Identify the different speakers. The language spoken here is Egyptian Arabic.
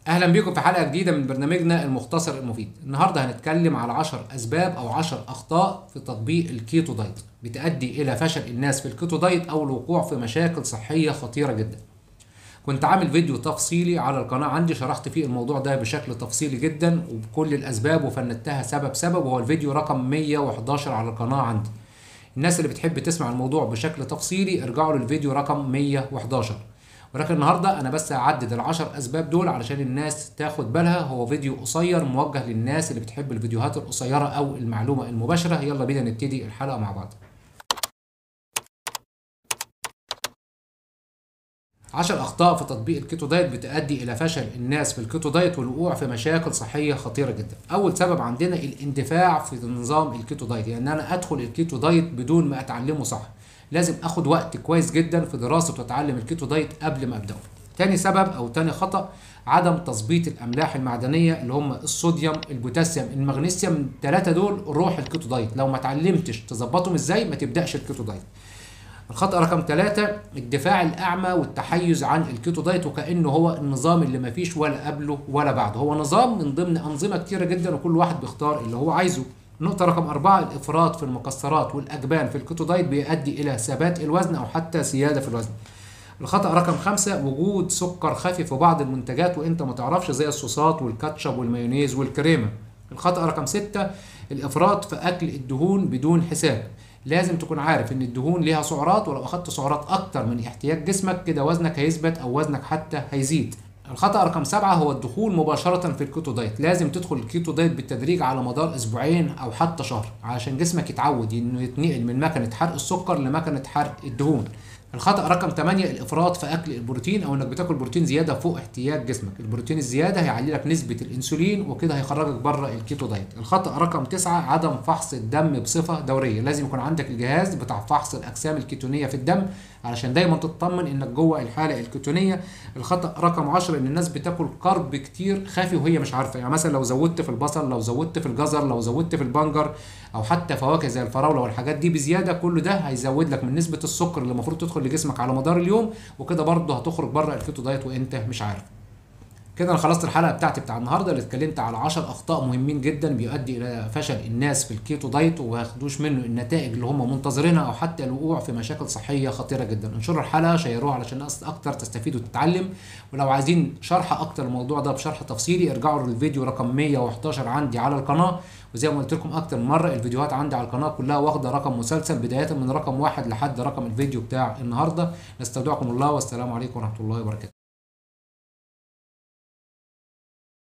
Speaker 1: اهلا بيكم في حلقه جديده من برنامجنا المختصر المفيد النهارده هنتكلم على 10 اسباب او 10 اخطاء في تطبيق الكيتو دايت بتؤدي الى فشل الناس في الكيتو دايت او الوقوع في مشاكل صحيه خطيره جدا كنت عامل فيديو تفصيلي على القناه عندي شرحت فيه الموضوع ده بشكل تفصيلي جدا وبكل الاسباب وفندتها سبب سبب وهو الفيديو رقم 111 على القناه عندي الناس اللي بتحب تسمع الموضوع بشكل تفصيلي ارجعوا للفيديو رقم 111 ولكن النهارده انا بس هعدد العشر اسباب دول علشان الناس تاخد بالها هو فيديو قصير موجه للناس اللي بتحب الفيديوهات القصيره او المعلومه المباشره يلا بينا نبتدي الحلقه مع بعض عشر أخطاء في تطبيق الكيتو دايت بتؤدي إلى فشل الناس في الكيتو دايت والوقوع في مشاكل صحية خطيرة جدا. أول سبب عندنا الاندفاع في نظام الكيتو دايت، يعني أنا أدخل الكيتو دايت بدون ما أتعلمه صح. لازم اخد وقت كويس جدا في دراسه واتعلم الكيتو دايت قبل ما ابداه تاني سبب او تاني خطا عدم تظبيط الاملاح المعدنيه اللي هم الصوديوم البوتاسيوم المغنيسيوم الثلاثه دول روح الكيتو دايت لو ما اتعلمتش تظبطهم ازاي ما تبداش الكيتو دايت الخطأ رقم ثلاثة الدفاع الأعمى والتحيز عن الكيتو دايت وكأنه هو النظام اللي مفيش ولا قبله ولا بعده هو نظام من ضمن أنظمة كتيرة جدا وكل واحد بيختار اللي هو عايزه نقطة رقم أربعة الإفراط في المكسرات والأجبان في الكيتو دايت بيؤدي إلى ثبات الوزن أو حتى زيادة في الوزن. الخطأ رقم خمسة وجود سكر خفي في بعض المنتجات وأنت ما تعرفش زي الصوصات والكاتشب والمايونيز والكريمة. الخطأ رقم ستة الإفراط في أكل الدهون بدون حساب. لازم تكون عارف ان الدهون ليها سعرات ولو اخدت سعرات اكتر من احتياج جسمك كده وزنك هيثبت او وزنك حتى هيزيد الخطأ رقم سبعة هو الدخول مباشرة في الكيتو دايت لازم تدخل الكيتو دايت بالتدريج على مدار اسبوعين او حتى شهر عشان جسمك يتعود انه يتنقل من مكنة حرق السكر لمكنة حرق الدهون الخطأ رقم 8 الافراط في اكل البروتين او انك بتاكل بروتين زياده فوق احتياج جسمك البروتين الزياده هيعلي لك نسبه الانسولين وكده هيخرجك بره الكيتو دايت الخطأ رقم 9 عدم فحص الدم بصفه دوريه لازم يكون عندك الجهاز بتاع فحص الاجسام الكيتونيه في الدم علشان دايما تطمن انك جوه الحاله الكيتونيه الخطأ رقم 10 ان الناس بتاكل كرب كتير خافي وهي مش عارفه يعني مثلا لو زودت في البصل لو زودت في الجزر لو زودت في البنجر او حتى فواكه زي الفراوله والحاجات دي بزياده كل ده هيزود لك من نسبه السكر اللي المفروض تدخل لجسمك على مدار اليوم وكده برضه هتخرج بره الكيتو دايت وانت مش عارف كده انا خلصت الحلقه بتاعتي بتاع النهارده اللي اتكلمت على 10 اخطاء مهمين جدا بيؤدي الى فشل الناس في الكيتو دايت وما ياخدوش منه النتائج اللي هم منتظرينها او حتى الوقوع في مشاكل صحيه خطيره جدا انشروا الحلقه شيروها علشان الناس اكتر تستفيد وتتعلم ولو عايزين شرح اكتر الموضوع ده بشرح تفصيلي ارجعوا للفيديو رقم 111 عندي على القناه وزي ما قلت لكم اكتر من مره الفيديوهات عندي على القناه كلها واخده رقم مسلسل بدايه من رقم واحد لحد رقم الفيديو بتاع النهارده نستودعكم الله والسلام عليكم ورحمه الله وبركاته